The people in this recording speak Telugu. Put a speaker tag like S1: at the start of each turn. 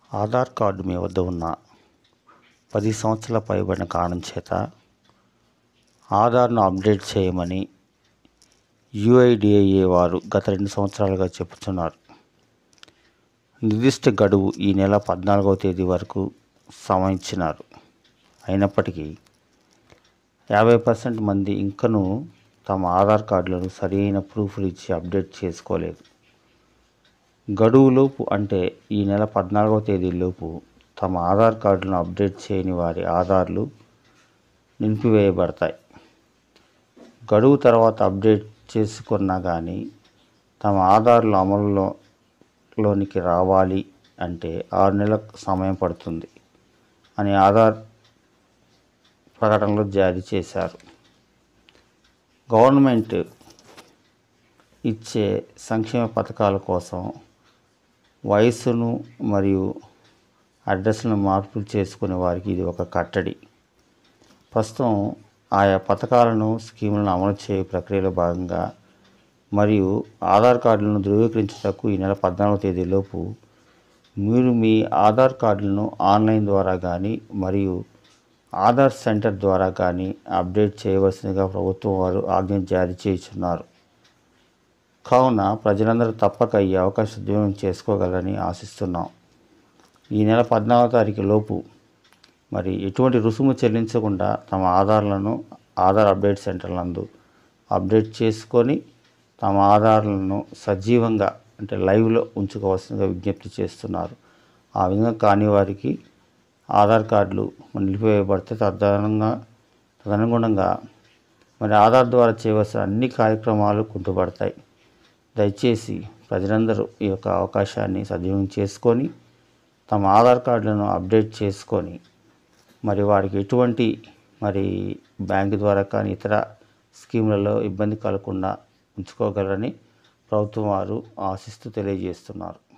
S1: ఆధార్ కార్డు మీ వద్ద ఉన్న పది సంవత్సరాల పైబడిన కారణం చేత ఆధార్ను అప్డేట్ చేయమని యుఐడిఏఏ వారు గత రెండు సంవత్సరాలుగా చెబుతున్నారు నిర్దిష్ట గడువు ఈ నెల పద్నాలుగవ తేదీ వరకు సమయం ఇచ్చినారు అయినప్పటికీ యాభై పర్సెంట్ మంది ఇంకనూ తమ ఆధార్ కార్డులను సరైన ప్రూఫ్లు ఇచ్చి అప్డేట్ చేసుకోలేదు గడువులోపు అంటే ఈ నెల పద్నాలుగవ తేదీలోపు తమ ఆధార్ కార్డులను అప్డేట్ చేయని వారి ఆధార్లు నిలిపివేయబడతాయి గడువు తర్వాత అప్డేట్ చేసుకున్నా కానీ తమ ఆధార్లు అమలులో లోనికి రావాలి అంటే ఆరు నెలల సమయం పడుతుంది అని ఆధార్ ప్రకటనలో జారీ చేశారు గవర్నమెంట్ ఇచ్చే సంక్షేమ పథకాల కోసం వయస్సును మరియు అడ్రస్ను మార్పులు చేసుకునే వారికి ఇది ఒక కట్టడి ప్రస్తుతం ఆయా పథకాలను స్కీములను అమలు చేయే ప్రక్రియలో భాగంగా మరియు ఆధార్ కార్డులను ధృవీకరించుటకు ఈ నెల పద్నాలుగవ తేదీలోపు మీరు మీ ఆధార్ కార్డులను ఆన్లైన్ ద్వారా కానీ మరియు ఆధార్ సెంటర్ ద్వారా కానీ అప్డేట్ చేయవలసిందిగా ప్రభుత్వం వారు ఆజ్ఞ జారీ చేస్తున్నారు కావున ప్రజలందరూ తప్పక ఈ అవకాశం సద్వినియోగం చేసుకోగలరని ఆశిస్తున్నాం ఈ నెల పద్నాలుగో తారీఖు లోపు మరి ఎటువంటి రుసుము చెల్లించకుండా తమ ఆధార్లను ఆధార్ అప్డేట్ సెంటర్లందు అప్డేట్ చేసుకొని తమ ఆధార్లను సజీవంగా అంటే లైవ్లో ఉంచుకోవాల్సిందిగా విజ్ఞప్తి చేస్తున్నారు ఆ విధంగా కాని వారికి ఆధార్ కార్డులు నిలిపివేయబడితే తదనంగా తదనుగుణంగా మరి ఆధార్ ద్వారా చేయవలసిన అన్ని కార్యక్రమాలు కుంటుపడతాయి దయచేసి ప్రజలందరూ ఈ యొక్క అవకాశాన్ని సద్వినియోగం చేసుకొని తమ ఆధార్ కార్డులను అప్డేట్ చేసుకొని మరి వారికి ఎటువంటి మరి బ్యాంకు ద్వారా కానీ ఇతర స్కీములలో ఇబ్బంది కలగకుండా ఉంచుకోగలరని ప్రభుత్వం వారు ఆశిస్తూ తెలియజేస్తున్నారు